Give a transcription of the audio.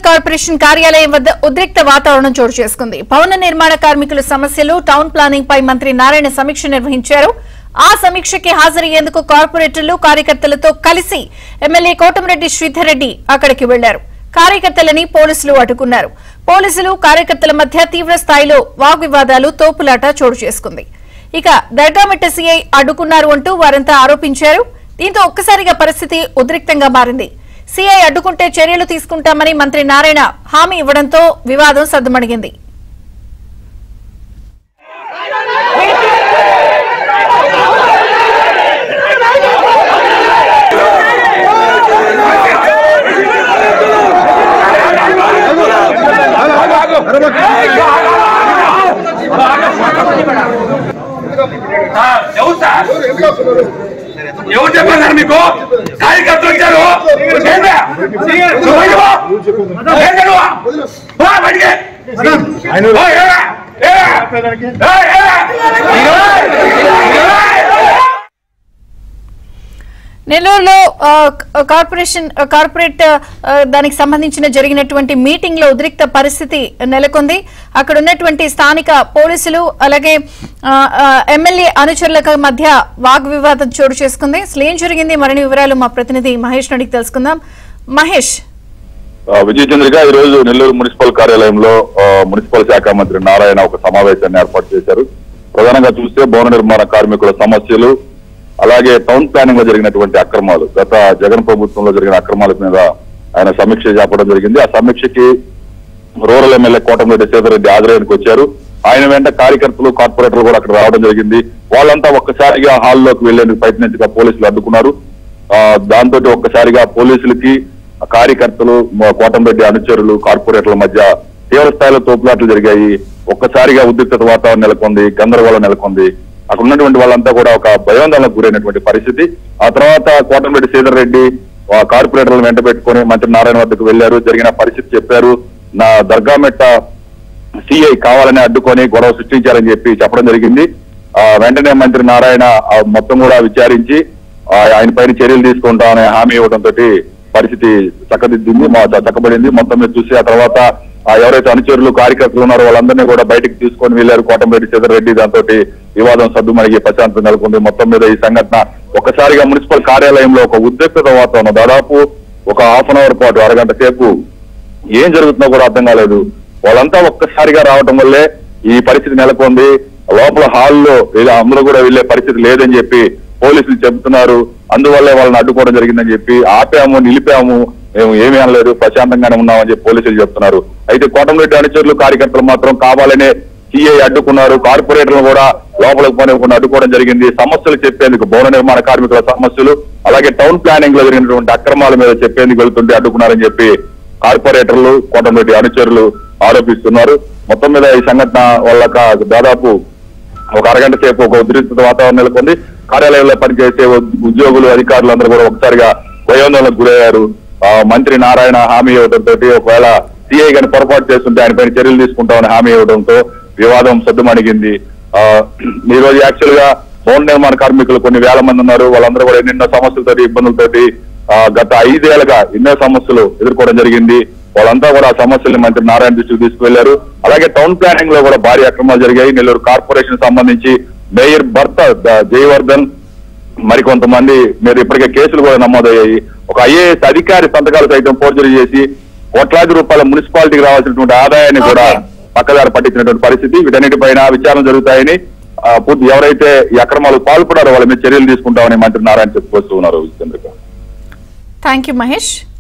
Corporation కార్యాలయం వద్ద ఉద్రిక్త వాతావరణం చోటు చేసుకుంది భవన నిర్మాణ కార్మికుల సమస్యలు టౌన్ ప్లానింగ్ పై మంత్రి నారాయణ సమీక్ష నిర్వహించారు ఆ సమీక్షకి హాజరయ్యేందుకు కార్పొరేటర్లు కార్యకర్తలతో కలిసి ఎమ్మెల్యే కోటమిరెడ్డి శ్రీధర్ రెడ్డి అక్కడికి వెళ్లారు కార్యకర్తలని పోలీసులు అడ్డుకున్నారు పోలీసులు కార్యకర్తల మధ్య తీవ్ర స్థాయిలో వాగ్వివాదాలు తోపులాట చోటు చేసుకుంది ఇక దర్గామిట్ట సీఐ అడ్డుకున్నారు అంటూ వారంతా ఆరోపించారు దీంతో ఒక్కసారిగా పరిస్థితి ఉద్రిక్తంగా మారింది సీఐ అడ్డుకుంటే చర్యలు తీసుకుంటామని మంత్రి నారాయణ హామీ ఇవ్వడంతో వివాదం సద్దుమణిగింది సార్, ఎవరు సార్ ఎవరు చెప్పారు సార్ మీకు కార్యకర్తలు వచ్చారు ఏంటా? నువ్వు బయటకు పో. ఏంటా నువ్వు? పో బయటికి. పో, ఏరా? ఏరా? ఏయ్, ఏరా? నెల్లూరులో ఆ, కార్పొరేషన్ ఆ, కార్పొరేట్ ఆ, దానికి సంబంధించిన జరిగినటువంటి మీటింగ్ లో ఉద్రిక్త పరిస్థితి నెలకొంది అక్కడ ఉన్నటువంటి స్థానిక పోలీసులు అలాగే ఆ, ఆ, ఎమ్మెల్యే అనుచరుల మధ్య వాగ్వివాదం చోటు చేసుకుంది అసలు ఏం జరిగింది మరిన్ని వివరాలు మా ప్రతినిధి మహేష్ అడిగి తెలుసుకుందాం మహేష్ ఆ, విజయ చంద్రిక ఈ రోజు నెల్లూరు మున్సిపల్ కార్యాలయంలో ఆ, మున్సిపల్ శాఖ మంత్రి నారాయణ ఒక సమావేశాన్ని ఏర్పాటు చేశారు ప్రధానంగా చూస్తే భవన నిర్మాణ కార్మికుల సమస్యలు అలాగే టౌన్ ప్లానింగ్ లో జరిగినటువంటి అక్రమాలు గత జగన్ ప్రభుత్వంలో జరిగిన అక్రమాల మీద ఆయన సమీక్ష చేపడం జరిగింది ఆ సమీక్షకి రూరల్ ఎమ్మెల్యే కోటమిరెడ్డి సీతారెడ్డి హాజరయ్యడానికి వచ్చారు ఆయన వెంట కార్యకర్తలు కార్పొరేటర్లు కూడా అక్కడ రావడం జరిగింది వాళ్ళంతా ఒక్కసారిగా హాల్లోకి వెళ్లేందుకు ప్రయత్నించగా పోలీసులు అడ్డుకున్నారు ఆ, దాంతో ఒక్కసారిగా పోలీసులకి ఆ కార్యకర్తలు మ- కోటంరెడ్డి అనుచరులు కార్పొరేటర్ల మధ్య తీవ్ర స్థాయిలో తోపులాట్లు జరిగాయి ఒక్కసారిగా ఉద్రిక్తత వాతావరణం నెలకొంది గందరగోళం నెలకొంది అక్కడ ఉన్నటువంటి వాళ్ళంతా కూడా ఒక భయోందనకు గురైనటువంటి పరిస్థితి ఆ తర్వాత కోటంరెడ్డి శ్రీధర్ రెడ్డి ఆ కార్పొరేటర్లను వెంట పెట్టుకుని మంత్రి నారాయణ వద్దకు వెళ్లారు జరిగిన పరిస్థితి చెప్పారు నా దర్గామెట్ట సిఐ కావాలని అడ్డుకొని గొడవ సృష్టించారని చెప్పి చెప్పడం జరిగింది ఆ వెంటనే మంత్రి నారాయణ ఆ మొత్తం కూడా విచారించి ఆ ఆయన పైన చర్యలు తీసుకుంటామని హామీ ఇవ్వడంతో పరిస్థితి చక్కదిద్దింది మా చక్కబడింది మొత్తం మీద చూసి ఆ తర్వాత ఆ ఎవరైతే అనుచరులు కార్యకర్తలు ఉన్నారో వాళ్ళందరినీ కూడా బయటకు తీసుకొని వెళ్లారు కోటంరెడ్డి సీతారెడ్డి రెడ్డి దాంతో వివాదం సద్దుమణిగి ప్రశాంతం నెలకొంది మొత్తం మీద ఈ సంఘటన ఒక్కసారిగా మున్సిపల్ కార్యాలయంలో ఒక ఉద్రిక్తత వాతావరణం దాదాపు ఒక హాఫ్ అన్ అవర్ పాటు అరగంట సేపు ఏం జరుగుతుందో కూడా అర్థం కాలేదు వాళ్ళంతా ఒక్కసారిగా రావటం వల్లే ఈ పరిస్థితి నెలకొంది లోపల హాల్లో ఇలా అందరూ కూడా వెళ్లే పరిస్థితి లేదని చెప్పి పోలీసులు చెబుతున్నారు అందువల్లే వాళ్ళని అడ్డుకోవడం జరిగిందని చెప్పి ఆపాము నిలిపాము మేము ఏమీ అనలేదు ప్రశాంతంగానే ఉన్నామని చెప్పి పోలీసులు చెప్తున్నారు అయితే కోటంరెడ్డి అనుచరులు కార్యకర్తలు మాత్రం కావాలనే సిఐ అడ్డుకున్నారు కార్పొరేటర్లు కూడా లోపలికి పోనివ్వకుండా అడ్డుకోవడం జరిగింది సమస్యలు చెప్పేందుకు భవన నిర్మాణ కార్మికుల సమస్యలు అలాగే టౌన్ ప్లానింగ్ లో జరిగినటువంటి అక్రమాల మీద చెప్పేందుకు వెళ్తుంటే అడ్డుకున్నారని చెప్పి కార్పొరేటర్లు కోటంరెడ్డి అనుచరులు ఆరోపిస్తున్నారు మొత్తం మీద ఈ సంఘటన వల్ల కా- దాదాపు ఒక అరగంట సేపు ఒక ఉద్రిక్త వాతావరణం నెలకొంది కార్యాలయంలో పనిచేసే ఉద్- ఉద్యోగులు అధికారులు అందరూ కూడా ఒకసారిగా భయోందనలకు గురయ్యారు ఆ, మంత్రి నారాయణ హామీ ఇవ్వడంతో ఒకవేళ సిఐ గాని పొరపాటు చేస్తుంటే ఆయన పైన చర్యలు తీసుకుంటామని హామీ ఇవ్వడంతో వివాదం సద్దుమణిగింది ఆ, ఈ రోజు యాక్చువల్ గా భవన నిర్మాణ కార్మికులు కొన్ని వేల మంది ఉన్నారు వాళ్ళందరూ కూడా ఎన్నెన్నో సమస్యలతోటి ఇబ్బందులతోటి ఆ, గత ఐదేళ్లుగా ఎన్నో సమస్యలు ఎదుర్కోవడం జరిగింది వాళ్ళంతా కూడా ఆ సమస్యల్ని మంత్రి నారాయణ దృష్టికి తీసుకువెళ్లారు అలాగే టౌన్ ప్లానింగ్ లో కూడా భారీ అక్రమాలు జరిగాయి నెల్లూరు కార్పొరేషన్ సంబంధించి మేయర్ భర్త ద- జయవర్ధన్ మరికొంతమంది మీరు ఇప్పటికే కేసులు కూడా నమోదయ్యాయి ఒక ఐఏఎస్ అధికారి సంతకాలు సైతం ఫోర్జరీ చేసి కోట్లాది రూపాయల మున్సిపాలిటీకి రావాల్సినటువంటి ఆదాయాన్ని కూడా Okay. పక్కదారి పట్టించినటువంటి పరిస్థితి వీటన్నిటిపైన విచారణ జరుగుతాయని ఆ, పూర్తి ఎవరైతే ఈ అక్రమాలు పాల్పడారో వాళ్ళ మీద చర్యలు తీసుకుంటామని మంత్రి నారాయణ చెప్పుకొస్తూ ఉన్నారు చంద్రిక థ్యాంక్ యూ మహేష్